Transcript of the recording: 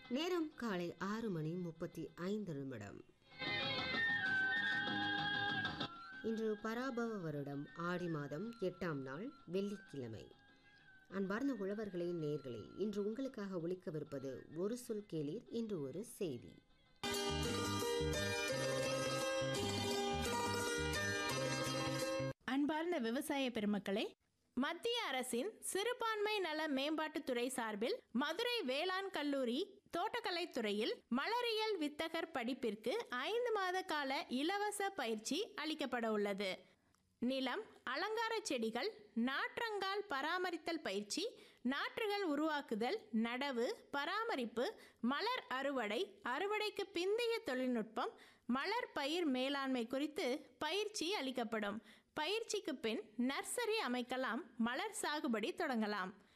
நேரம் காலை ஆறு மணி முப்பத்தி ஐந்து நிமிடம் இன்று பராபவ வருடம் ஆடி மாதம் எட்டாம் நாள் வெள்ளிக்கிழமை அன்பார்ந்த உழவர்களே நேர்களே இன்று உங்களுக்காக ஒலிக்கவிருப்பது ஒரு சொல் கேளீர் இன்று ஒரு செய்தி அன்பார்ந்த விவசாய பெருமக்களே மத்திய அரசின் சிறுபான்மை நல மேம்பாட்டுத்துறை சார்பில் மதுரை வேளாண் கல்லூரி தோட்டக்கலைத் துறையில் மலரியல் வித்தகர் படிப்பிற்கு ஐந்து மாத கால இலவச பயிற்சி அளிக்கப்பட உள்ளது நிலம் அலங்கார செடிகள் நாற்றங்கால் பராமரித்தல் பயிற்சி நாற்றுகள் உருவாக்குதல் நடவு பராமரிப்பு மலர் அறுவடை அறுவடைக்கு பிந்தைய தொழில்நுட்பம் மலர் பயிர் மேலாண்மை குறித்து பயிற்சி அளிக்கப்படும் பயிற்சிக்கு பின் நர்சரி அமைக்கலாம் மலர் சாகுபடி தொடங்கலாம்